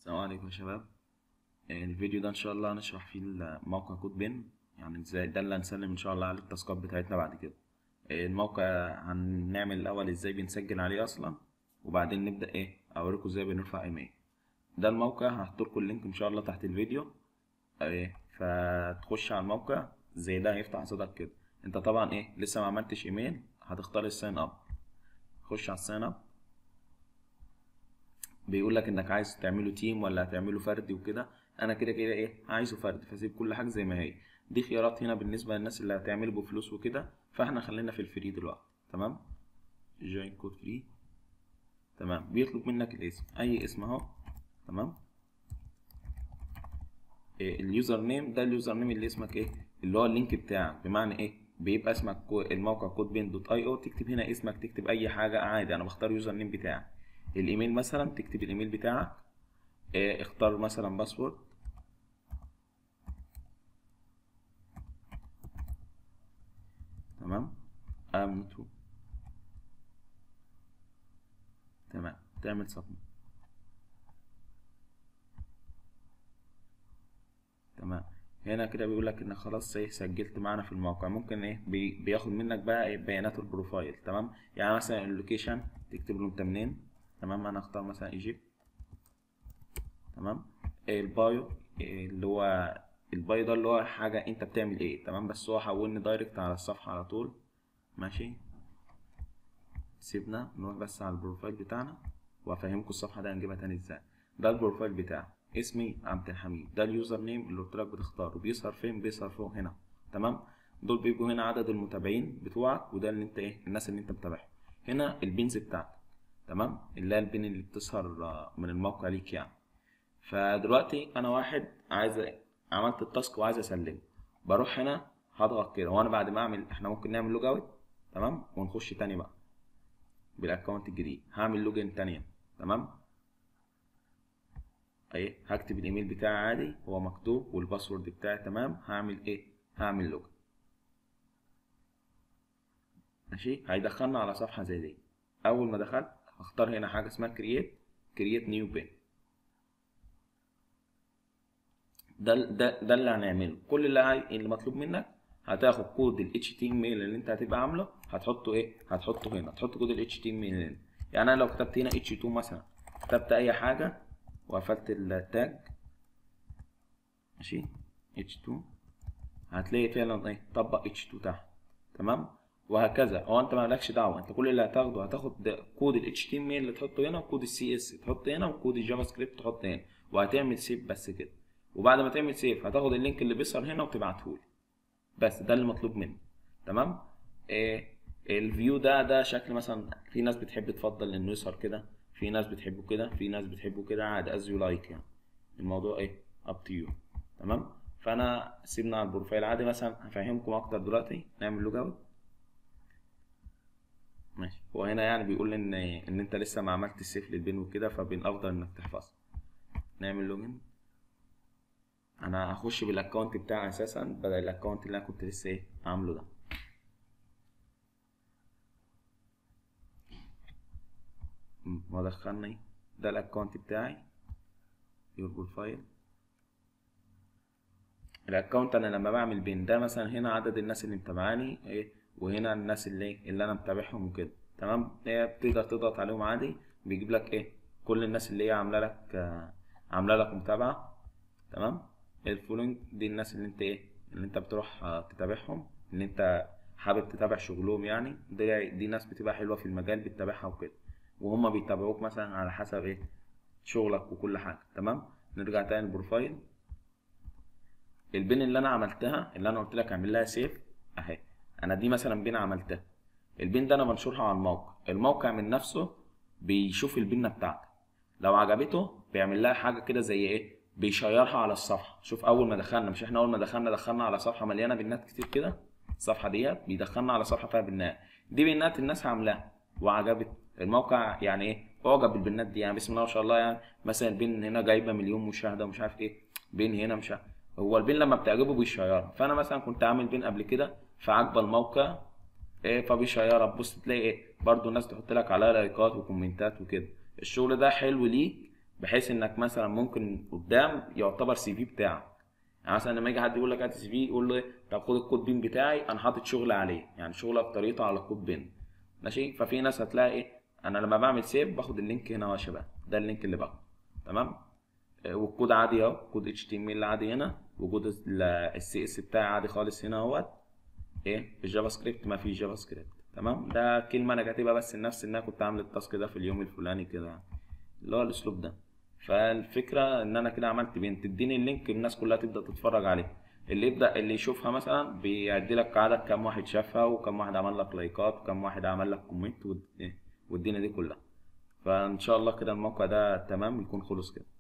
السلام عليكم يا شباب الفيديو ده ان شاء الله هنشرح فيه الموقع كود بين يعني ازاي ده اللي هنسلم ان شاء الله عليه التاسكات بتاعتنا بعد كده الموقع هنعمل الاول ازاي بنسجل عليه اصلا وبعدين نبدا ايه اوريكم ازاي بنرفع ايميل ده الموقع هحط لكم اللينك ان شاء الله تحت الفيديو ايه فتخش على الموقع زي ده هيفتح قصادك كده انت طبعا ايه لسه ما عملتش ايميل هتختار الساين اب خش على الساين اب بيقول لك انك عايز تعمله تيم ولا هتعمله فردي وكده انا كده كده ايه عايزه فردي فسيب كل حاجه زي ما هي دي خيارات هنا بالنسبه للناس اللي هتعمله بفلوس وكده فاحنا خلينا في الفري دلوقتي تمام جوين كود فري تمام بيطلب منك الاسم اي اسم اهو تمام إيه اليوزر نيم ده اليوزر نيم اللي اسمك ايه اللي هو اللينك بتاعك بمعنى ايه بيبقى اسمك الموقع كود بين دوت اي او تكتب هنا اسمك تكتب اي حاجه عادي انا بختار يوزر نيم بتاعي الايميل مثلا تكتب الايميل بتاعك اه اختار مثلا باسورد تمام ام تو تمام تعمل سبميت تمام هنا كده بيقول لك انك خلاص ايه سجلت معانا في الموقع ممكن ايه بي بياخد منك بقى إيه بيانات البروفايل تمام يعني مثلا اللوكيشن تكتب له انت منين تمام انا اختار مثلا ايجيبت تمام البايو اللي هو البايو ده اللي هو حاجة انت بتعمل ايه تمام بس هو حولني دايركت على الصفحة على طول ماشي سيبنا نروح بس على البروفايل بتاعنا وافهمكم الصفحة دي هنجيبها تاني ازاي ده البروفايل بتاعي اسمي عبد الحميد ده اليوزر نيم اللي قلت لك بتختاره بيظهر فين بيظهر فوق هنا تمام دول بيبقوا هنا عدد المتابعين بتوعك وده اللي انت ايه الناس اللي انت متابعهم هنا البينز بتاعتك تمام اللي هي البين اللي بتظهر من الموقع ليك يعني فدلوقتي انا واحد عايز عملت التاسك وعايز اسلمه بروح هنا هضغط كده وانا بعد ما اعمل احنا ممكن نعمل لوج اوت تمام ونخش تاني بقى بالاكونت الجديد هعمل لوجن تانية تمام ايه هكتب الايميل بتاعي عادي هو مكتوب والباسورد بتاعي تمام هعمل ايه هعمل لوجن ماشي هيدخلنا على صفحه زي دي اول ما دخلت هختار هنا حاجه اسمها كرييت كرييت نيو بين ده ده ده اللي هنعمله كل اللي عاي... اللي مطلوب منك هتاخد كود ال HTML اللي انت هتبقى عامله هتحطه ايه هتحطه هنا تحط كود ال HTML هنا يعني انا لو كتبت هنا H2 مثلا كتبت اي حاجه وقفلت التاج ماشي H2 هتلاقي فعلا ايه طبق H2 تحت تمام وهكذا هو انت مالكش دعوه انت كل اللي هتاخده هتاخد كود ال HTML اللي تحطه هنا وكود ال CSS تحط هنا وكود الجافا سكريبت تحط هنا وهتعمل سيف بس كده وبعد ما تعمل سيف هتاخد اللينك اللي بيظهر هنا وتبعته لي بس ده اللي مطلوب مني تمام إيه الفيو ده ده شكل مثلا في ناس بتحب تفضل انه يظهر كده في ناس بتحبه كده في ناس بتحبه كده عادي از يو لايك يعني الموضوع ايه اب تو يو تمام فانا سيبنا على البروفايل عادي مثلا هفهمكم اكتر دلوقتي نعمل لوج اوت ماشي هو هنا يعني بيقول ان ان انت لسه ما عملتش سيف للبين وكده فبين افضل انك تحفظ نعمل لوجن انا هخش بالاكونت بتاعي اساسا بدل الاكونت اللي انا كنت لسه ايه عامله ده ما دخلني ده الاكونت بتاعي يور بروفايل الاكونت انا لما بعمل بين ده مثلا هنا عدد الناس اللي متابعاني ايه وهنا الناس اللي اللي انا متابعهم وكده تمام هي بتقدر تضغط عليهم عادي بيجيب لك ايه كل الناس اللي هي عامله لك آه عامله لك متابعه تمام الفولوينج دي الناس اللي انت ايه اللي انت بتروح آه تتابعهم اللي انت حابب تتابع شغلهم يعني دي دي ناس بتبقى حلوه في المجال بتتابعها وكده وهم بيتابعوك مثلا على حسب ايه شغلك وكل حاجه تمام نرجع تاني البروفايل البين اللي انا عملتها اللي انا قلت لك اعمل لها سيف اهي انا دي مثلا بين عملتها البين ده انا بنشرها على الموقع الموقع من نفسه بيشوف البينه بتاعتك لو عجبته بيعمل لها حاجه كده زي ايه بيشيرها على الصفحه شوف اول ما دخلنا مش احنا اول ما دخلنا دخلنا على صفحه مليانه بنات كتير كده الصفحه ديت بيدخلنا على صفحه فيها بنات دي بنات الناس عاملاها وعجبت الموقع يعني ايه اعجب بالبنات دي يعني بسم الله ما شاء الله يعني مثلا البين هنا جايبه مليون مشاهده ومش عارف ايه بين هنا مش عارف هو البين لما بتعجبه بيشيرها فانا مثلا كنت عامل بين قبل كده فعجبه الموقع إيه فبيشيرها تبص تلاقي ايه برضو الناس تحط لك عليها لايكات وكومنتات وكده الشغل ده حلو ليك بحيث انك مثلا ممكن قدام يعتبر سي في بتاعك يعني مثلا لما يجي حد يقول لك هات سي في يقول له ايه طب خد الكود بين بتاعي انا حاطط شغل عليه يعني شغل اكتريته على الكود بين ماشي ففي ناس هتلاقي ايه انا لما بعمل سيف باخد اللينك هنا يا شباب ده اللينك اللي باخده تمام آه، والكود عادي اهو كود اتش تي ام ال عادي هنا وجود السي اس بتاعي عادي خالص هنا اهوت ايه الجافا سكريبت ما فيش جافا سكريبت تمام ده كلمه انا كاتبها بس لنفسي ان انا كنت عامل التاسك ده في اليوم الفلاني كده اللي هو الاسلوب ده فالفكره ان انا كده عملت بين تديني اللينك الناس كلها تبدا تتفرج عليه اللي يبدا اللي يشوفها مثلا بيعدي لك عدد كام واحد شافها وكم واحد عمل لك لايكات وكم واحد عمل لك كومنت والدنيا دي كلها فان شاء الله كده الموقع ده تمام يكون خلص كده